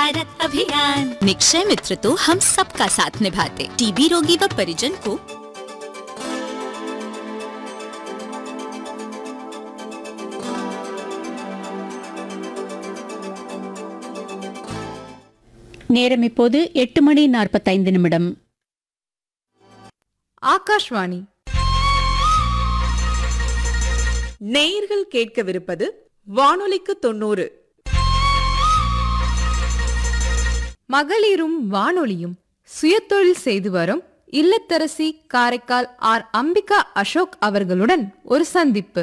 भारत अभियान निक्षय मित्र तो हम सबका साथ निभाते टीबी रोगी व परिजन को நேரம் இப்போது எட்டு மணி நாற்பத்தைந்து நிமிடம் ஆகாஷ்வாணி நேயர்கள் கேட்கவிருப்பது வானொலிக்கு தொண்ணூறு மகளிரும் வானொலியும் சுயதொழில் செய்து வரும் இல்லத்தரசி காரைக்கால் ஆர் அம்பிகா அசோக் அவர்களுடன் ஒரு சந்திப்பு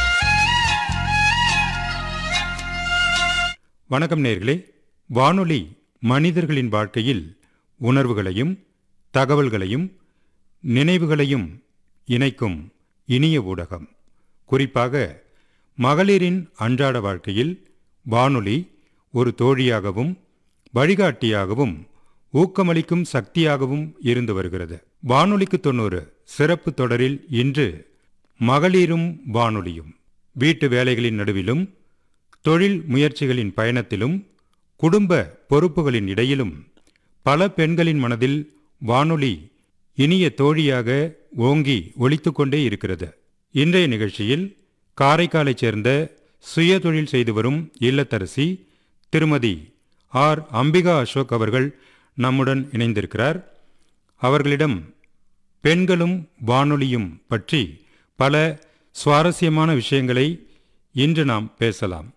வணக்கம் நேர்களே வானொலி மனிதர்களின் வாழ்க்கையில் உணர்வுகளையும் தகவல்களையும் நினைவுகளையும் இணைக்கும் இனிய ஊடகம் குறிப்பாக மகளிரின் அன்றாட வாழ்க்கையில் வானொலி ஒரு தோழியாகவும் வழிகாட்டியாகவும் ஊக்கமளிக்கும் சக்தியாகவும் இருந்து வருகிறது வானொலிக்கு தொண்ணூறு சிறப்பு தொடரில் இன்று மகளிரும் வானொலியும் வீட்டு வேலைகளின் நடுவிலும் தொழில் முயற்சிகளின் பயணத்திலும் குடும்ப பொறுப்புகளின் இடையிலும் பல பெண்களின் மனதில் வானொலி இனிய தோழியாக ஓங்கி ஒலித்துக் கொண்டே இருக்கிறது இன்றைய நிகழ்ச்சியில் காரைக்காலைச் சேர்ந்த சுய தொழில் செய்து வரும் இல்லத்தரசி திருமதி ஆர் அம்பிகா அசோக் அவர்கள் நம்முடன் இணைந்திருக்கிறார் அவர்களிடம் பெண்களும் வானொலியும் பற்றி பல சுவாரஸ்யமான விஷயங்களை இன்று நாம் பேசலாம்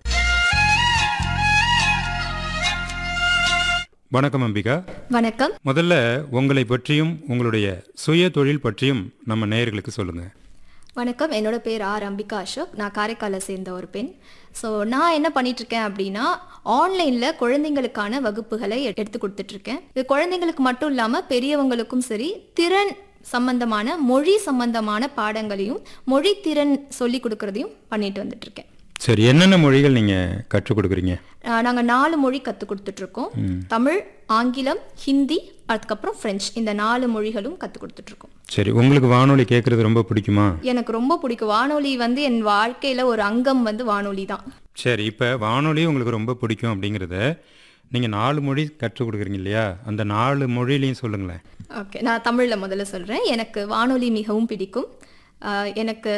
வணக்கம் அம்பிகா வணக்கம் முதல்ல உங்களை பற்றியும் உங்களுடைய சுய தொழில் பற்றியும் நம்ம நேயர்களுக்கு சொல்லுங்க வணக்கம் என்னோட பேர் ஆர் அம்பிகா அசோக் நான் காரைக்காலை சேர்ந்த ஒரு பெண் ஸோ நான் என்ன பண்ணிட்டு இருக்கேன் அப்படின்னா ஆன்லைனில் குழந்தைங்களுக்கான வகுப்புகளை எ- எடுத்து கொடுத்துட்டு இருக்கேன் இது குழந்தைங்களுக்கு மட்டும் இல்லாமல் பெரியவங்களுக்கும் சரி திறன் சம்பந்தமான மொழி சம்பந்தமான பாடங்களையும் மொழி திறன் சொல்லி கொடுக்கறதையும் பண்ணிட்டு வந்துட்டு இருக்கேன் சரி என்னென்ன மொழிகள் நீங்க கற்றுக் கொடுக்குறீங்க ஆஹ் நாங்க நாலு மொழி கற்றுக் கொடுத்துட்டு இருக்கோம் தமிழ் ஆங்கிலம் ஹிந்தி அதுக்கப்புறம் ஃப்ரெஞ்ச் இந்த நாலு மொழிகளும் கற்றுக் கொடுத்துட்டு இருக்கோம் சரி உங்களுக்கு வானொலி கேட்கறது ரொம்ப பிடிக்குமா எனக்கு ரொம்ப பிடிக்கும் வானொலி வந்து என் வாழ்க்கையில ஒரு அங்கம் வந்து வானொலி தான் சரி இப்போ வானொலி உங்களுக்கு ரொம்ப பிடிக்கும் அப்படிங்கிறத நீங்கள் நாலு மொழி கற்றுக் கொடுக்குறீங்க இல்லையா அந்த நாலு மொழியிலையும் சொல்லுங்களேன் ஓகே நான் தமிழ்ல முதல்ல சொல்றேன் எனக்கு வானொலி மிகவும் பிடிக்கும் ஆஹ் எனக்கு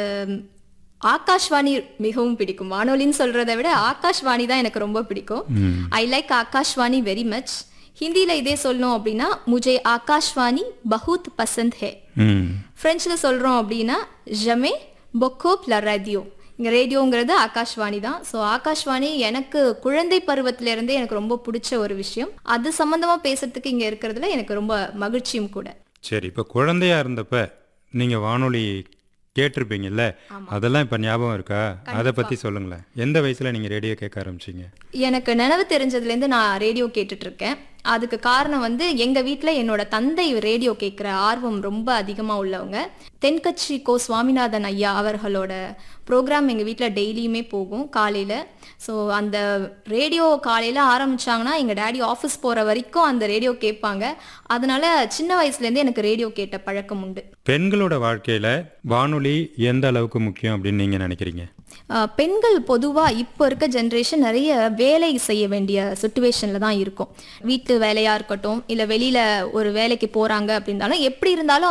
ஆகாஷ்வாணி மிகவும் பிடிக்கும் வானொலின்னு சொல்றதை விட ஆகாஷ்வாணி தான் எனக்கு ரொம்ப பிடிக்கும் I like Akashvani very much ஹிந்தியில இதே சொல்லணும் அப்படின்னா முஜே ஆகாஷ்வாணி பஹுத் பசந்த் ஹே ம் ஃப்ரெஞ்சில் சொல்கிறோம் அப்படின்னா ஜமே பொக்கோப் ல ரேடியோ இங்கே ரேடியோங்கிறது ஆகாஷ்வாணி தான் ஸோ ஆகாஷ்வாணி எனக்கு குழந்தை பருவத்துல இருந்தே எனக்கு ரொம்ப பிடிச்ச ஒரு விஷயம் அது சம்மந்தமாக பேசுறதுக்கு இங்கே இருக்கிறதுல எனக்கு ரொம்ப மகிழ்ச்சியும் கூட சரி இப்போ குழந்தையா இருந்தப்ப நீங்கள் வானொலி கேட்டிருப்பீங்கல்ல அதெல்லாம் இப்போ ஞாபகம் இருக்கா அதை பற்றி சொல்லுங்களேன் எந்த வயசில் நீங்கள் ரேடியோ கேட்க ஆரம்பிச்சீங்க எனக்கு நினைவு தெரிஞ்சதுலேருந்து நான் ரேடியோ கேட்டுட்டு இருக்கேன் அதுக்கு காரணம் வந்து எங்க வீட்டில் என்னோட தந்தை ரேடியோ கேட்குற ஆர்வம் ரொம்ப அதிகமாக உள்ளவங்க தென்கட்சி கோ சுவாமிநாதன் ஐயா அவர்களோட ப்ரோக்ராம் எங்கள் வீட்டில் டெய்லியுமே போகும் காலையில் ஸோ அந்த ரேடியோ காலையில் ஆரம்பிச்சாங்கன்னா எங்கள் டேடி ஆஃபீஸ் போகிற வரைக்கும் அந்த ரேடியோ கேட்பாங்க அதனால சின்ன வயசுலேருந்து எனக்கு ரேடியோ கேட்ட பழக்கம் உண்டு பெண்களோட வாழ்க்கையில் வானொலி எந்த அளவுக்கு முக்கியம் அப்படின்னு நீங்கள் நினைக்கிறீங்க ஆஹ் பெண்கள் பொதுவாக இப்போ இருக்க ஜென்ரேஷன் நிறைய வேலை செய்ய வேண்டிய சுச்சுவேஷனில் தான் இருக்கும் வீட்டு வேலையாக இருக்கட்டும் இல்லை வெளியில் ஒரு வேலைக்கு போகிறாங்க அப்படின்னாலும் எப்படி இருந்தாலும்